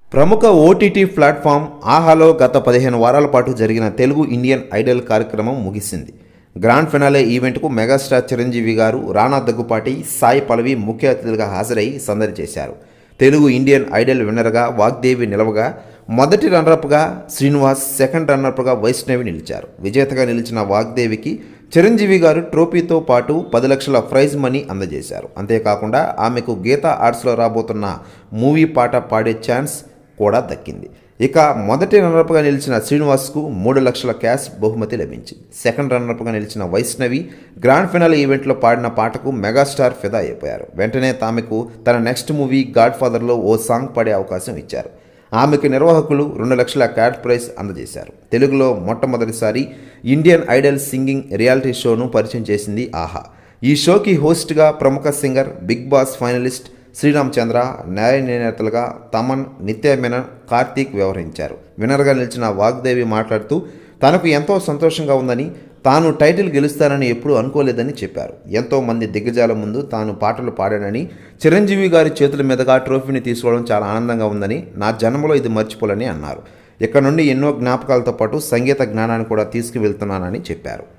ప్రముఖ OTT platform ఆహాలో గత పదిహేను వారాల పాటు జరిగిన తెలుగు ఇండియన్ ఐడల్ కార్యక్రమం ముగిసింది గ్రాండ్ ఫినాలే ఈవెంట్కు మెగాస్టార్ చిరంజీవి గారు రానా దగ్గుపాటి సాయి పల్లవి ముఖ్య అతిథులుగా హాజరై సందడి చేశారు తెలుగు ఇండియన్ ఐడల్ విన్నర్గా వాగ్దేవి నిలవగా మొదటి రన్నర్అప్గా శ్రీనివాస్ సెకండ్ రన్నర్అప్గా వైష్ణవి నిలిచారు విజేతగా నిలిచిన వాగ్దేవికి చిరంజీవి గారు ట్రోఫీతో పాటు పది లక్షల ప్రైజ్ మనీ అందజేశారు అంతేకాకుండా ఆమెకు గీతా ఆర్ట్స్లో రాబోతున్న మూవీ పాట పాడే ఛాన్స్ కూడా దక్కింది ఇక మొదటి రన్నర్అప్గా నిలిచిన శ్రీనివాస్కు మూడు లక్షల క్యాష్ బహుమతి లభించింది సెకండ్ రన్నర్అప్గా నిలిచిన వైష్ణవి గ్రాండ్ ఫినాల్ ఈవెంట్లో పాడిన పాటకు మెగాస్టార్ ఫిదా అయిపోయారు వెంటనే తామెకు తన నెక్స్ట్ మూవీ గాడ్ ఫాదర్లో ఓ సాంగ్ పాడే అవకాశం ఇచ్చారు ఆమెకు నిర్వాహకులు రెండు లక్షల క్యాట్ ప్రైజ్ అందజేశారు తెలుగులో మొట్టమొదటిసారి ఇండియన్ ఐడల్ సింగింగ్ రియాలిటీ షోను పరిచయం చేసింది ఆహా ఈ షోకి హోస్ట్గా ప్రముఖ singer big boss finalist Sreerama Chandra న్యాయ నిర్ణేతలుగా తమన్ నిత్య మెనన్ కార్తీక్ వ్యవహరించారు విన్నర్గా నిలిచిన వాగ్దేవి మాట్లాడుతూ తనకు ఎంతో సంతోషంగా ఉందని తాను టైటిల్ గెలుస్తానని ఎప్పుడూ అనుకోలేదని చెప్పారు ఎంతో మంది దిగ్గజాల ముందు తాను పాటలు పాడానని చిరంజీవి గారి చేతుల మీదుగా ట్రోఫీని తీసుకోవడం చాలా ఆనందంగా ఉందని నా జన్మలో ఇది మర్చిపోలేని అన్నారు ఇక్కడ నుండి ఎన్నో జ్ఞాపకాలతో పాటు సంగీత జ్ఞానాన్ని కూడా తీసుకువెళ్తున్నానని చెప్పారు